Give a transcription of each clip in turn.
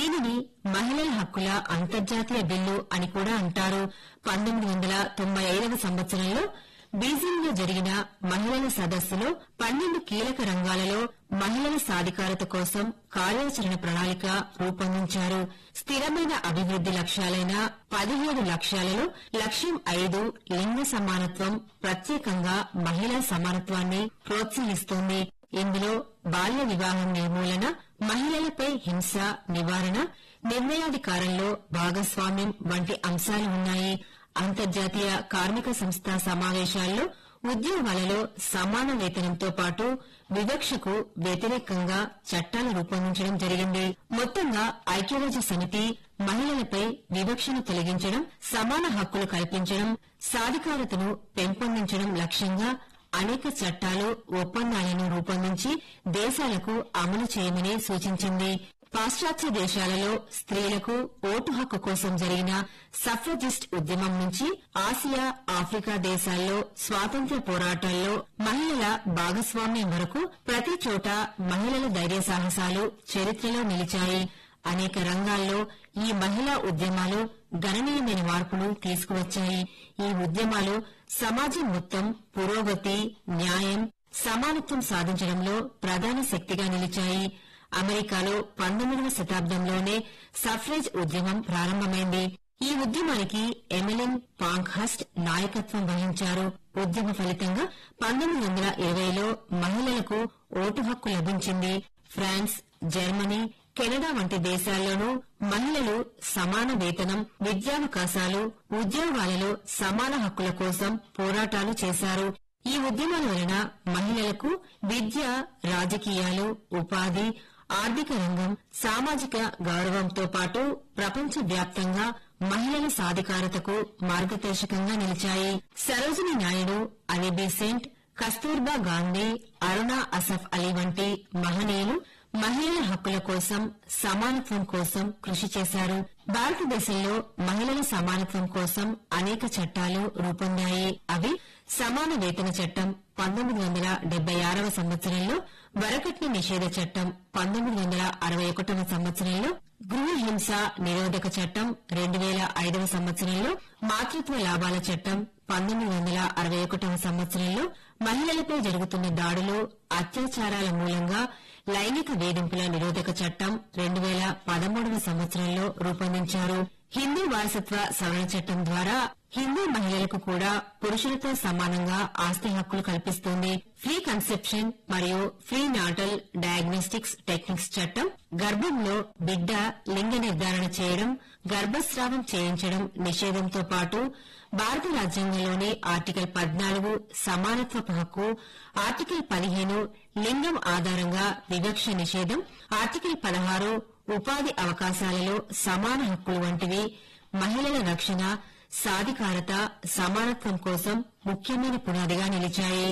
దీనిని మహిళల హక్కుల అంతర్జాతీయ బిల్లు అని కూడా అంటారు పంతొమ్మిది వందల తొంభై ఐదవ సంవత్సరంలో బీజింగ్ లో జరిగిన మహిళల సదస్సులో పన్నెండు కీలక రంగాలలో మహిళల సాధికారత కోసం కార్యాచరణ ప్రణాళిక రూపొందించారు స్థిరమైన అభివృద్ది లక్ష్యాలైన పదిహేడు లక్ష్యాలలో లక్ష్యం ఐదు లింగ సమానత్వం ప్రత్యేకంగా మహిళా సమానత్వాన్ని ప్రోత్సహిస్తోంది ఇందులో బాల్య వివాహం నిర్మూలన మహిళలపై హింస నివారణ నిర్ణయాధికారంలో భాగస్వామ్యం వంటి అంశాలు ఉన్నాయి అంతర్జాతీయ కార్మిక సంస్థ సమావేశాల్లో ఉద్యోగాలలో సమాన వేతనంతో పాటు వివక్షకు వ్యతిరేకంగా చట్టాలు రూపొందించడం జరిగింది మొత్తంగా ఐక్యరాజ్య సమితి మహిళలపై వివక్షను తొలగించడం సమాన హక్కులు కల్పించడం సాధికారతను పెంపొందించడం లక్ష్యంగా అనేక చట్టాలు ఒప్పందాలను రూపొందించి దేశాలకు అమలు చేయమని సూచించింది పాశ్చాత్య దేశాలలో స్త్రీలకు ఓటు హక్కు కోసం జరిగిన సఫ్రజిస్ట్ ఉద్యమం నుంచి ఆసియా ఆఫ్రికా దేశాల్లో స్వాతంత్ర్య పోరాటాల్లో మహిళల భాగస్వామ్యం వరకు ప్రతి చోట మహిళల ధైర్య సాహసాలు చరిత్రలో నిలిచాయి అనేక రంగాల్లో ఈ మహిళా ఉద్యమాలు గణనీయమైన మార్పులు తీసుకువచ్చాయి ఈ ఉద్యమాలు సమాజం మొత్తం పురోగతి న్యాయం సమానత్వం సాధించడంలో ప్రధాన శక్తిగా నిలిచాయి అమెరికాలో పంతొమ్మిదవ శతాబ్దంలోనే సఫ్రేజ్ ఉద్యమం ప్రారంభమైంది ఈ ఉద్యమానికి ఎమిలిన్ పాంక్హస్ట్ నాయకత్వం వహించారు ఉద్యమ ఫలితంగా పంతొమ్మిది వందల ఇరవైలో మహిళలకు ఓటు హక్కు లభించింది ఫ్రాన్స్ జర్మనీ కెనడా వంటి దేశాల్లోనూ మహిళలు సమాన వేతనం విద్యావకాశాలు ఉద్యోగాలలో సమాన హక్కుల కోసం పోరాటాలు చేశారు ఈ ఉద్యమాల వలన మహిళలకు విద్య రాజకీయాలు ఉపాధి ఆర్థిక రంగం సామాజిక గౌరవంతో పాటు ప్రపంచ వ్యాప్తంగా మహిళల సాధికారతకు మార్గదర్శకంగా నిలిచాయి సరోజిని నాయుడు అలీ బెసెంట్ కస్తూర్బా గాంధీ అరుణా అసఫ్ అలీ వంటి మహనీయులు మహిళల హక్కుల కోసం సమానత్వం కోసం కృషి చేశారు భారతదేశంలో మహిళల సమానత్వం కోసం అనేక చట్టాలు రూపొందాయి అవి సమాన వేతన చట్టం పంతొమ్మిది వందల డెబ్బై ఆరవ సంవత్సరంలో వరకట్న నిషేధ చట్టం పంతొమ్మిది వందల అరవై ఒకటవ సంవత్సరంలో గృహ హింస నిరోధక చట్టం రెండు వేల ఐదవ సంవత్సరంలో మాతృత్వ లాభాల చట్టం పంతొమ్మిది వందల అరవై ఒకటవ సంవత్సరంలో మహిళలపై జరుగుతున్న దాడులు అత్యాచారాల మూలంగా లైంగిక వేధింపుల నిరోధక చట్టం రెండు వేల పదమూడవ సంవత్సరంలో రూపొందించారు హిందూ వారసత్వ సవరణ చట్టం ద్వారా హిందూ మహిళలకు కూడా పురుషులతో సమానంగా ఆస్తి హక్కులు కల్పిస్తుంది ఫ్రీ కన్సెప్షన్ మరియు ఫ్రీ నాటల్ డయాగ్నోస్టిక్స్ టెక్నిక్స్ చట్టం గర్భంలో బిడ్డ లింగ నిర్ధారణ చేయడం గర్భస్రావం చేయించడం నిషేధంతో పాటు భారత రాజ్యాంగంలోని ఆర్టికల్ పద్నాలుగు సమానత్వపు హక్కు ఆర్టికల్ పదిహేను లింగం ఆధారంగా వివక్ష నిషేధం ఆర్టికల్ పదహారు ఉపాధి అవకాశాలలో సమాన హక్కులు వంటివి మహిళల రక్షణ సాధికారత సమానత్వం కోసం ముఖ్యమైన పునాదిగా నిలిచాయి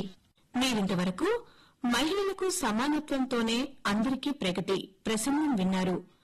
మీరింతవరకు మహిళలకు సమానత్వంతోనే అందరికీ ప్రగతి ప్రసంగం విన్నారు